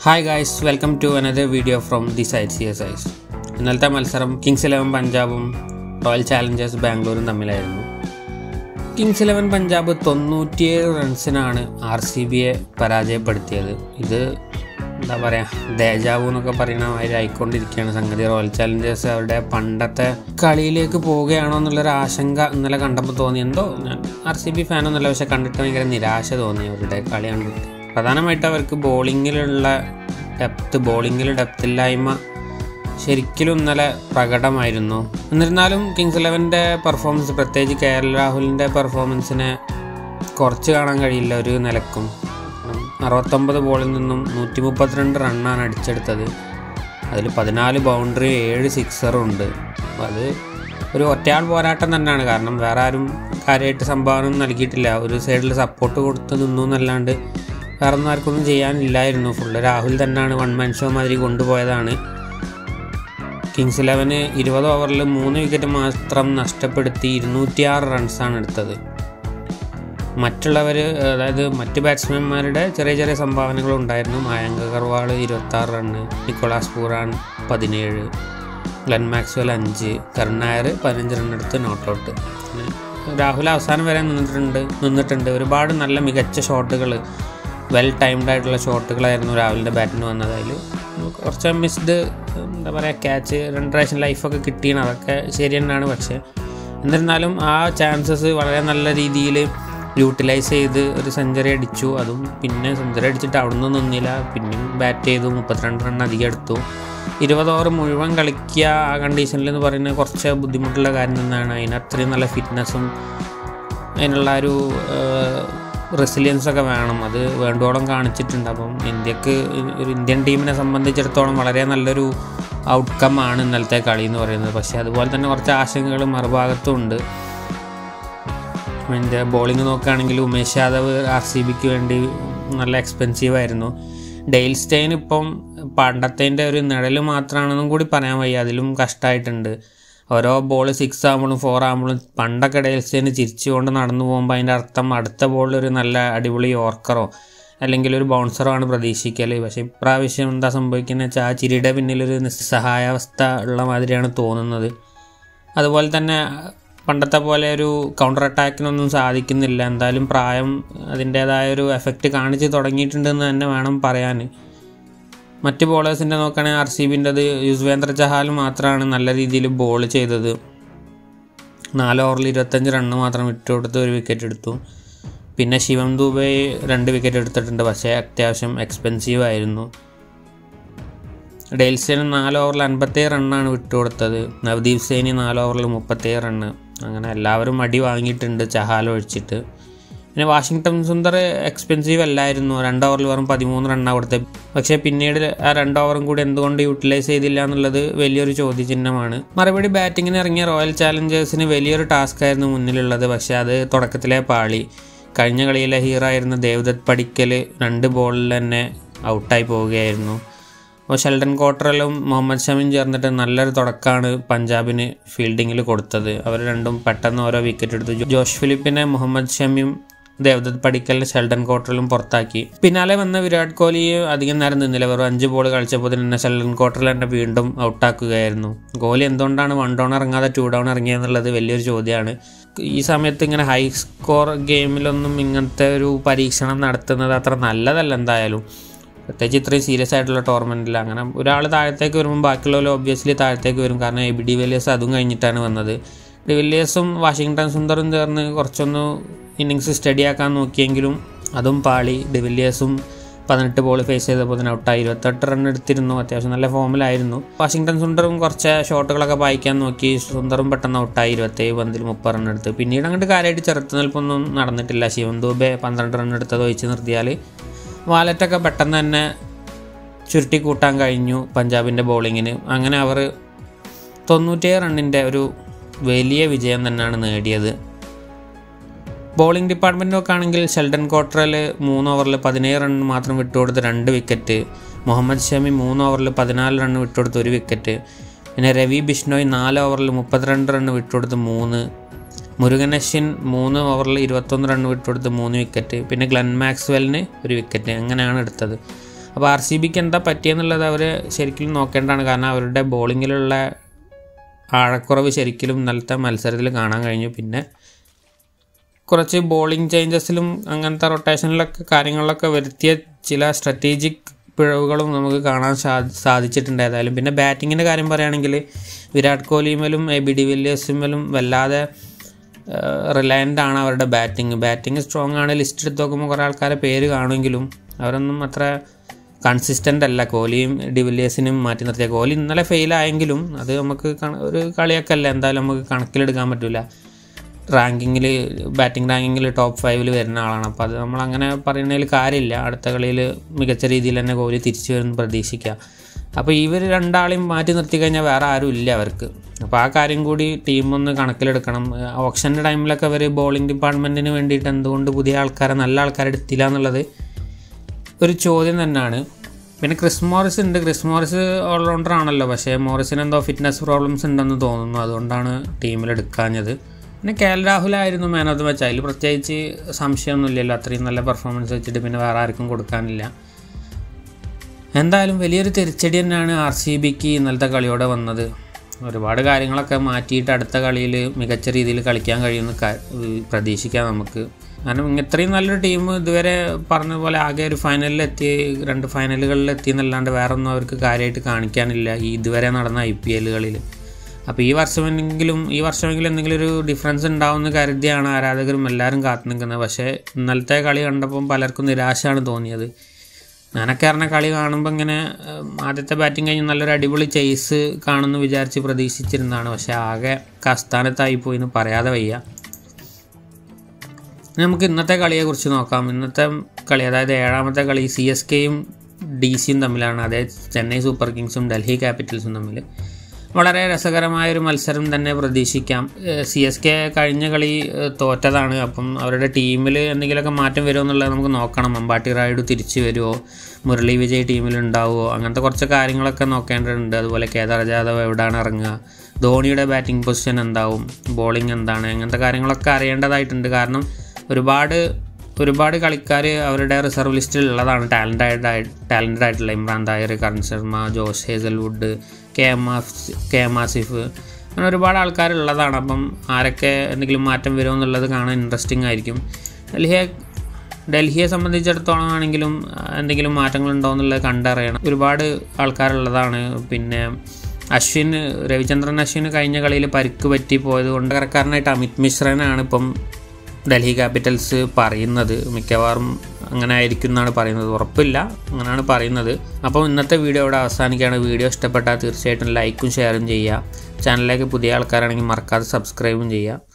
hi guys welcome to another video from the side C S eyes ഇന്നലത്തെ മത്സരം Kings Eleven പഞ്ചാബും Royal Challengers ബാംഗ്ലൂരും തമ്മിലായിരുന്നു Kings Eleven Punjab തൊണ്ണൂറ്റിയേഴ് റൺസിനാണ് ആർ സി ബിയെ പരാജയപ്പെടുത്തിയത് ഇത് എന്താ പറയുക ദേജാവു എന്നൊക്കെ പറയുന്ന മാതിരി ആയിക്കൊണ്ടിരിക്കുകയാണ് സംഗതി റോയൽ ചാലഞ്ചേഴ്സ് അവരുടെ പണ്ടത്തെ കളിയിലേക്ക് പോവുകയാണോ എന്നുള്ളൊരു ആശങ്ക ഇന്നലെ കണ്ടപ്പോൾ തോന്നി എന്തോ ഞാൻ ആർ സി ബി ഫാനൊന്നുമല്ല പക്ഷെ കണ്ടിട്ട് ഭയങ്കര നിരാശ തോന്നി അവരുടെ കളി കണ്ടിട്ട് പ്രധാനമായിട്ട് അവർക്ക് ബോളിങ്ങിലുള്ള ഡെപ്ത് ബോളിങ്ങിൽ ഡെപ്ത് ഇല്ലായ്മ ശരിക്കും ഇന്നലെ പ്രകടമായിരുന്നു എന്നിരുന്നാലും കിങ്സ് ഇലവൻ്റെ പെർഫോമൻസ് പ്രത്യേകിച്ച് കെ എൽ രാഹുലിൻ്റെ പെർഫോമൻസിനെ കുറച്ച് കാണാൻ കഴിയില്ല ഒരു നിലക്കും അറുപത്തൊമ്പത് ബോളിൽ നിന്നും നൂറ്റി മുപ്പത്തിരണ്ട് റണ്ണാണ് അടിച്ചെടുത്തത് അതിൽ പതിനാല് ബൗണ്ടറി ഏഴ് സിക്സറും ഉണ്ട് അപ്പോൾ അത് ഒരു ഒറ്റയാൾ പോരാട്ടം തന്നെയാണ് കാരണം വേറെ ആരും കാര്യമായിട്ട് സംഭാവന നൽകിയിട്ടില്ല ഒരു സൈഡിൽ സപ്പോർട്ട് കൊടുത്ത് നിന്നു എന്നല്ലാണ്ട് വേറെ ഒന്നും ആർക്കൊന്നും ചെയ്യാനില്ലായിരുന്നു ഫുള്ള് രാഹുൽ തന്നെയാണ് വൺ മാൻ ഷോ മാതിരി കൊണ്ടുപോയതാണ് കിങ്സ് ഇലവന് ഇരുപത് ഓവറിൽ മൂന്ന് വിക്കറ്റ് മാത്രം നഷ്ടപ്പെടുത്തി ഇരുന്നൂറ്റിയാറ് റൺസാണ് എടുത്തത് മറ്റുള്ളവർ അതായത് മറ്റ് ബാറ്റ്സ്മാൻമാരുടെ ചെറിയ ചെറിയ സംഭാവനകൾ ഉണ്ടായിരുന്നു മായങ്ക് അഗർവാൾ ഇരുപത്താറ് റണ്ണ് നിക്കോളാസ് പൂറാൻ പതിനേഴ് ഗ്ലെൻ മാക്സ്വൽ അഞ്ച് കരുണായർ പതിനഞ്ച് റണ്ണെടുത്ത് നോട്ട് ഔട്ട് രാഹുൽ അവസാനം വരെ നിന്നിട്ടുണ്ട് നിന്നിട്ടുണ്ട് ഒരുപാട് നല്ല മികച്ച ഷോട്ടുകൾ വെൽ ടൈംഡ് ആയിട്ടുള്ള ഷോട്ടുകളായിരുന്നു രാഹുലിൻ്റെ ബാറ്റിന് വന്നത് അതിൽ കുറച്ച് മിസ്ഡ് എന്താ പറയുക ക്യാച്ച് റൺ ലൈഫൊക്കെ കിട്ടിയാണ് അതൊക്കെ ശരി തന്നെയാണ് പക്ഷേ എന്നിരുന്നാലും ആ ചാൻസസ് വളരെ നല്ല രീതിയിൽ യൂട്ടിലൈസ് ചെയ്ത് ഒരു സെഞ്ചുറി അടിച്ചു അതും പിന്നെ സെഞ്ചുറി അടിച്ചിട്ട് അവിടെ നിന്ന് നിന്നില്ല പിന്നെയും ബാറ്റ് ചെയ്തു മുപ്പത്തിരണ്ട് റൺ അധികം എടുത്തു ഇരുപത് ഓവർ മുഴുവൻ കളിക്കുക ആ കണ്ടീഷനിൽ എന്ന് പറയുന്നത് കുറച്ച് ബുദ്ധിമുട്ടുള്ള കാര്യം തന്നെയാണ് അതിന് അത്രയും നല്ല ഫിറ്റ്നസ്സും അതിനുള്ള ഒരു റെസിലിയൻസ് ഒക്കെ വേണം അത് വേണ്ടോളം കാണിച്ചിട്ടുണ്ട് അപ്പം ഇന്ത്യക്ക് ഒരു ഇന്ത്യൻ ടീമിനെ സംബന്ധിച്ചിടത്തോളം വളരെ നല്ലൊരു ഔട്ട്കം ആണ് ഇന്നലത്തെ കളി എന്ന് പറയുന്നത് പക്ഷേ അതുപോലെ തന്നെ കുറച്ച് ആശങ്കകൾ മറുഭാഗത്തും ഉണ്ട് എൻ്റെ ബോളിംഗ് നോക്കുകയാണെങ്കിൽ ഉമേഷ് യാദവ് ആർ സി ബിക്ക് വേണ്ടി നല്ല എക്സ്പെൻസീവ് ആയിരുന്നു ഡെയിൽ സ്റ്റെയിൻ ഇപ്പം പണ്ടത്തേൻ്റെ ഒരു നിഴൽ മാത്രമാണെന്നും കൂടി പറയാൻ വയ്യ അതിലും കഷ്ടമായിട്ടുണ്ട് ഓരോ ബോൾ സിക്സ് ആകുമ്പോഴും ഫോർ ആകുമ്പോഴും പണ്ടൊക്കെ ഡെയിൽ സ്റ്റെയിൻ ചിരിച്ചുകൊണ്ട് നടന്നു പോകുമ്പോൾ അതിൻ്റെ അർത്ഥം അടുത്ത ബോളിൽ ഒരു നല്ല അടിപൊളി ഓർക്കറോ അല്ലെങ്കിൽ ഒരു ബൗൺസറോ ആണ് പ്രതീക്ഷിക്കൽ പക്ഷേ ഇപ്രാവശ്യം എന്താ സംഭവിക്കുന്നത് വെച്ചാൽ ആ ചിരിയുടെ പിന്നിലൊരു നിസ്സഹായാവസ്ഥ ഉള്ള മാതിരിയാണ് തോന്നുന്നത് അതുപോലെ തന്നെ പണ്ടത്തെ പോലെ ഒരു കൗണ്ടർ അറ്റാക്കിനൊന്നും സാധിക്കുന്നില്ല എന്തായാലും പ്രായം അതിൻ്റേതായ ഒരു എഫക്റ്റ് കാണിച്ച് തുടങ്ങിയിട്ടുണ്ടെന്ന് തന്നെ വേണം പറയാൻ മറ്റ് ബോളേഴ്സിൻ്റെ നോക്കുകയാണെങ്കിൽ ആർ സി ബിൻ്റെത് യുസ്വേന്ദ്ര ചഹാൽ മാത്രമാണ് നല്ല രീതിയിൽ ബോൾ ചെയ്തത് നാല് ഓവറിൽ ഇരുപത്തഞ്ച് റണ്ണ് മാത്രം വിട്ടുകൊടുത്ത് ഒരു വിക്കറ്റ് എടുത്തു പിന്നെ ശിവം ദുബൈ രണ്ട് വിക്കറ്റ് എടുത്തിട്ടുണ്ട് പക്ഷേ അത്യാവശ്യം എക്സ്പെൻസീവ് ആയിരുന്നു ഡെയിൽസേന് നാല് ഓവറിൽ അൻപത്തേഴ് റണ്ണാണ് വിട്ടുകൊടുത്തത് നവദീപ് സൈനി നാല് ഓവറിൽ മുപ്പത്തേഴ് റണ്ണ് അങ്ങനെ എല്ലാവരും അടി വാങ്ങിയിട്ടുണ്ട് ചഹാൽ ഒഴിച്ചിട്ട് പിന്നെ വാഷിങ്ടൺ സുന്ദർ എക്സ്പെൻസീവ് അല്ലായിരുന്നു രണ്ട് ഓവറിൽ വെറും പതിമൂന്ന് റണ്ണാണ് കൊടുത്തത് പക്ഷേ പിന്നീട് ആ രണ്ട് ഓവറും കൂടി എന്തുകൊണ്ട് യൂട്ടിലൈസ് ചെയ്തില്ല എന്നുള്ളത് വലിയൊരു ചോദ്യചിഹ്നമാണ് മറുപടി ബാറ്റിങ്ങിന് ഇറങ്ങിയ റോയൽ ചാലഞ്ചേഴ്സിന് വലിയൊരു ടാസ്ക് ആയിരുന്നു മുന്നിലുള്ളത് പക്ഷേ അത് തുടക്കത്തിലെ പാളി കഴിഞ്ഞ കളിയിലെ ഹീറോ ആയിരുന്ന ദേവദത്ത് പടിക്കൽ രണ്ട് ബോളിൽ തന്നെ ഔട്ടായി പോവുകയായിരുന്നു അപ്പോൾ ഷെൽഡൻ കോട്ടറലും മുഹമ്മദ് ഷമിയും ചേർന്നിട്ട് നല്ലൊരു തുടക്കമാണ് പഞ്ചാബിന് ഫീൽഡിങ്ങിൽ കൊടുത്തത് അവർ രണ്ടും പെട്ടെന്ന് ഓരോ വിക്കറ്റ് എടുത്തു ജോഷ് ഫിലിപ്പിനെ മുഹമ്മദ് ഷമിയും ദേവദത്ത് പടിക്കലിനെ ഷെൽഡൻ കോട്ടറിലും പുറത്താക്കി പിന്നാലെ വന്ന വിരാട് കോഹ്ലി അധികം നേരം നിന്നില്ല വെറും അഞ്ച് ബോൾ കളിച്ചപ്പോൾ തന്നെ ഷെൽഡൻ കോട്ടറിൽ തന്നെ വീണ്ടും ഔട്ടാക്കുകയായിരുന്നു കോഹ്ലി എന്തുകൊണ്ടാണ് വൺ ഡൗൺ ഇറങ്ങാതെ ടു ഡൗൺ ഇറങ്ങിയെന്നുള്ളത് വലിയൊരു ചോദ്യമാണ് ഈ സമയത്ത് ഇങ്ങനെ ഹൈ സ്കോർ ഗെയിമിലൊന്നും ഇങ്ങനത്തെ ഒരു പരീക്ഷണം നടത്തുന്നത് അത്ര നല്ലതല്ല എന്തായാലും പ്രത്യേകിച്ച് ഇത്രയും സീരിയസ് ആയിട്ടുള്ള ടോർണമെൻറ്റിൽ അങ്ങനെ ഒരാൾ താഴത്തേക്ക് വരുമ്പോൾ ബാക്കിയുള്ളവർ ഒബ്വിയസ്ലി താഴത്തേക്ക് വരും കാരണം എ ബി ഡി വില്ലിയേഴ്സ് അതും കഴിഞ്ഞിട്ടാണ് വന്നത് ഡിവില്ലിയേഴ്സും വാഷിങ്ടൺ സുന്ദറും ചേർന്ന് കുറച്ചൊന്ന് ഇന്നിങ്സ് സ്റ്റഡിയാക്കാൻ നോക്കിയെങ്കിലും അതും പാളി ഡിവില്ലിയേഴ്സും പതിനെട്ട് ബോൾ ഫേസ് ചെയ്തപ്പോൾ തന്നെ ഔട്ടായി ഇരുപത്തെട്ട് റൺ എടുത്തിരുന്നു അത്യാവശ്യം നല്ല ഫോമിലായിരുന്നു വാഷിങ്ടൺ സുന്ദറും കുറച്ച് ഷോട്ടുകളൊക്കെ വായിക്കാൻ നോക്കി സുന്ദറും പെട്ടെന്ന് ഔട്ടായി ഇരുപത്തേഴ് പന്തിൽ മുപ്പത് റൺ എടുത്ത് പിന്നീട് അങ്ങോട്ട് കാര്യമായിട്ട് ചെറുത്ത് നിൽപ്പൊന്നും നടന്നിട്ടില്ല ശിവൻ ദൂബെ പന്ത്രണ്ട് റൺ എടുത്തത് ഒഴിച്ച് നിർത്തിയാൽ വാലറ്റൊക്കെ പെട്ടെന്ന് തന്നെ ചുരുട്ടി കൂട്ടാൻ കഴിഞ്ഞു പഞ്ചാബിൻ്റെ ബോളിങ്ങിന് അങ്ങനെ അവർ തൊണ്ണൂറ്റിയേഴ് റണ്ണിൻ്റെ ഒരു വലിയ വിജയം തന്നെയാണ് നേടിയത് ബോളിംഗ് ഡിപ്പാർട്ട്മെൻറ്റ് നോക്കുകയാണെങ്കിൽ ഷെൽഡൻ കോട്രൽ മൂന്ന് ഓവറിൽ പതിനേഴ് റൺ മാത്രം വിട്ടുകൊടുത്ത് രണ്ട് വിക്കറ്റ് മുഹമ്മദ് ഷമി മൂന്ന് ഓവറിൽ പതിനാല് റൺ വിട്ടുകൊടുത്ത് ഒരു വിക്കറ്റ് പിന്നെ രവി ബിഷ്ണോയ് നാല് ഓവറിൽ മുപ്പത്തിരണ്ട് റൺ വിട്ടുകൊടുത്ത് മൂന്ന് മുരുകൻ അശ്വിൻ മൂന്ന് ഓവറിൽ ഇരുപത്തൊന്ന് റൺ വിട്ടുകൊടുത്ത് മൂന്ന് വിക്കറ്റ് പിന്നെ ഗ്ലെൻ മാക്സ്വെലിന് ഒരു വിക്കറ്റ് അങ്ങനെയാണ് എടുത്തത് അപ്പോൾ ആർ സി ബിക്ക് എന്താ പറ്റിയെന്നുള്ളത് അവർ ശരിക്കും നോക്കേണ്ടതാണ് കാരണം അവരുടെ ബോളിങ്ങിലുള്ള ആഴക്കുറവ് ശരിക്കും ഇന്നലത്തെ മത്സരത്തിൽ കാണാൻ കഴിഞ്ഞു പിന്നെ കുറച്ച് ബോളിംഗ് ചേഞ്ചസിലും അങ്ങനത്തെ റൊട്ടേഷനിലൊക്കെ കാര്യങ്ങളിലൊക്കെ വരുത്തിയ ചില സ്ട്രാറ്റജിക് പിഴവുകളും നമുക്ക് കാണാൻ സാ- സാധിച്ചിട്ടുണ്ട് ഏതായാലും പിന്നെ ബാറ്റിങ്ങിൻ്റെ കാര്യം പറയുകയാണെങ്കിൽ വിരാട് കോഹ്ലിമേലും എ ബി ഡി വില്ലിയേഴ്സുമേലും വല്ലാതെ റിലയൻ്റ് ആണ് അവരുടെ ബാറ്റിങ് ബാറ്റിങ് സ്ട്രോങ് ആണ് ലിസ്റ്റ് എടുത്ത് നോക്കുമ്പോൾ കുറേ ആൾക്കാരെ പേര് കാണുമെങ്കിലും അവരൊന്നും അത്ര കൺസിസ്റ്റൻ്റ് അല്ല കോഹ്ലിയും ഡിവില്ലിയേഴ്സിനും മാറ്റി നിർത്തിയ കോഹ്ലി ഇന്നലെ ഫെയിലായെങ്കിലും അത് നമുക്ക് കണ- ഒരു കളിയൊക്കെ അല്ല എന്തായാലും നമുക്ക് കണക്കിലെടുക്കാൻ പറ്റില്ല റാങ്കിങ്ങിൽ ബാറ്റിംഗ് റാങ്കിങ്ങിൽ ടോപ്പ് ഫൈവിൽ വരുന്ന ആളാണ് അപ്പോൾ അത് നമ്മൾ അങ്ങനെ പറയുന്നതിൽ കാര്യമില്ല അടുത്ത കളിയിൽ മികച്ച രീതിയിൽ തന്നെ കോഹ്ലി തിരിച്ചു വരുമെന്ന് പ്രതീക്ഷിക്കുക അപ്പോൾ ഇവർ രണ്ടാളെയും മാറ്റി നിർത്തി കഴിഞ്ഞാൽ വേറെ ആരും ഇല്ല അവർക്ക് അപ്പോൾ ആ കാര്യം കൂടി ടീം ഒന്ന് കണക്കിലെടുക്കണം ഓപ്ഷൻ്റെ ടൈമിലൊക്കെ അവർ ബോളിംഗ് ഡിപ്പാർട്ട്മെൻറ്റിന് വേണ്ടിയിട്ട് എന്തുകൊണ്ട് പുതിയ ആൾക്കാരെ നല്ല ആൾക്കാരെ എടുത്തില്ല എന്നുള്ളത് ഒരു ചോദ്യം തന്നെയാണ് പിന്നെ ക്രിസ് മോറിസ് ഉണ്ട് ക്രിസ് മോറിസ് ഓൾറൗണ്ടർ ആണല്ലോ പക്ഷേ മോറിസിന് എന്തോ ഫിറ്റ്നസ് പ്രോബ്ലംസ് ഉണ്ടെന്ന് തോന്നുന്നു അതുകൊണ്ടാണ് ടീമിൽ എടുക്കാഞ്ഞത് പിന്നെ കെ എൽ രാഹുലായിരുന്നു മാൻ ഓഫ് ദ മാച്ച് അതിൽ പ്രത്യേകിച്ച് സംശയമൊന്നുമില്ലല്ലോ അത്രയും നല്ല പെർഫോമൻസ് വെച്ചിട്ട് പിന്നെ വേറെ ആർക്കും കൊടുക്കാനില്ല എന്തായാലും വലിയൊരു തിരിച്ചടി തന്നെയാണ് ആർ സി ബിക്ക് ഇന്നലത്തെ കളിയോടെ വന്നത് ഒരുപാട് കാര്യങ്ങളൊക്കെ മാറ്റിയിട്ട് അടുത്ത കളിയിൽ മികച്ച രീതിയിൽ കളിക്കാൻ കഴിയുമെന്ന് ക- പ്രതീക്ഷിക്കാം നമുക്ക് കാരണം ഇത്രയും നല്ലൊരു ടീം ഇതുവരെ പറഞ്ഞ പോലെ ആകെ ഒരു ഫൈനലിൽ എത്തി രണ്ട് ഫൈനലുകളിൽ എത്തി എന്നല്ലാണ്ട് വേറെ ഒന്നും അവർക്ക് കാര്യമായിട്ട് കാണിക്കാനില്ല ഈ ഇതുവരെ നടന്ന ഐ പി എല്ലുകളിൽ അപ്പോൾ ഈ വർഷമെങ്കിലും ഈ വർഷമെങ്കിലും എന്തെങ്കിലും ഒരു ഡിഫറൻസ് ഉണ്ടാവുമെന്ന് കരുതിയാണ് ആരാധകരും എല്ലാവരും കാത്തു നിൽക്കുന്നത് പക്ഷേ ഇന്നലത്തെ കളി കണ്ടപ്പം പലർക്കും നിരാശയാണ് തോന്നിയത് ഞാനൊക്കെ പറഞ്ഞ കളി കാണുമ്പോൾ ഇങ്ങനെ ഉം, ആദ്യത്തെ ബാറ്റിംഗ് കഴിഞ്ഞ് നല്ലൊരു അടിപൊളി ചേസ് കാണുമെന്ന് വിചാരിച്ച് പ്രതീക്ഷിച്ചിരുന്നതാണ് പക്ഷേ ആകെ കസ്ഥാനത്തായി പോയി എന്ന് പറയാതെ വയ്യ ഇനി നമുക്ക് ഇന്നത്തെ കളിയെക്കുറിച്ച് നോക്കാം ഇന്നത്തെ കളി അതായത് ഏഴാമത്തെ കളി സി എസ് കെയും ഡി സിയും തമ്മിലാണ് അതായത് ചെന്നൈ സൂപ്പർ കിങ്സും ഡൽഹി ക്യാപിറ്റൽസും തമ്മിൽ വളരെ രസകരമായ ഒരു മത്സരം തന്നെ പ്രതീക്ഷിക്കാം സി എസ് കെ കഴിഞ്ഞ കളി ഏഹ്, തോറ്റതാണ് അപ്പം അവരുടെ ടീമിൽ എന്തെങ്കിലുമൊക്കെ മാറ്റം വരുമോ എന്നുള്ളത് നമുക്ക് നോക്കണം അമ്പാട്ടി റായിഡു തിരിച്ചു വരുമോ മുരളി വിജയ് ടീമിൽ ഉണ്ടാവുമോ അങ്ങനത്തെ കുറച്ച് കാര്യങ്ങളൊക്കെ നോക്കേണ്ടതുണ്ട് അതുപോലെ കേദാർ ജാദവ് എവിടെയാണ് ഇറങ്ങുക ധോണിയുടെ ബാറ്റിംഗ് പൊസിഷൻ എന്താവും ബോളിംഗ് എന്താണ് അങ്ങനത്തെ കാര്യങ്ങളൊക്കെ അറിയേണ്ടതായിട്ടുണ്ട് കാരണം ഒരുപാട് ഒരുപാട് കളിക്കാർ അവരുടെ റിസർവ് ലിസ്റ്റിൽ ഉള്ളതാണ് ടാലൻ്റ് ടാലൻറ്റഡ് ആയിട്ടുള്ള Imran Tahir Karan Sharma Josh Hazlewood K M ആഫ് കെ എം ആസിഫ് അങ്ങനെ ഒരുപാട് ആൾക്കാരുള്ളതാണ് അപ്പം ആരൊക്കെ എന്തെങ്കിലും മാറ്റം വരുമോ എന്നുള്ളത് കാണാൻ ഇൻട്രസ്റ്റിംഗ് ആയിരിക്കും ഡൽഹിയെ ഡൽഹിയെ സംബന്ധിച്ചിടത്തോളം ആണെങ്കിലും ആ, എന്തെങ്കിലും മാറ്റങ്ങളുണ്ടോ എന്നുള്ളത് കണ്ടറിയണം ഒരുപാട് ആൾക്കാരുള്ളതാണ് പിന്നെ അശ്വിൻ രവിചന്ദ്രൻ അശ്വിന് കഴിഞ്ഞ കളിയിൽ പരിക്ക് പറ്റി പോയത് കൊണ്ട് കരക്കാരനായിട്ട് അമിത് മിശ്രനാണ് ഇപ്പം ഡൽഹി ക്യാപിറ്റൽസ് പറയുന്നത് മിക്കവാറും അങ്ങനെ ആയിരിക്കും എന്നാണ് പറയുന്നത് ഉറപ്പില്ല അങ്ങനെയാണ് പറയുന്നത് അപ്പോൾ ഇന്നത്തെ വീഡിയോ ഇവിടെ അവസാനിക്കുകയാണ് വീഡിയോ ഇഷ്ടപ്പെട്ടാൽ തീർച്ചയായിട്ടും ലൈക്കും ഷെയറും ചെയ്യുക ചാനലിലേക്ക് പുതിയ ആൾക്കാരാണെങ്കിൽ മറക്കാതെ സബ്സ്ക്രൈബും ചെയ്യുക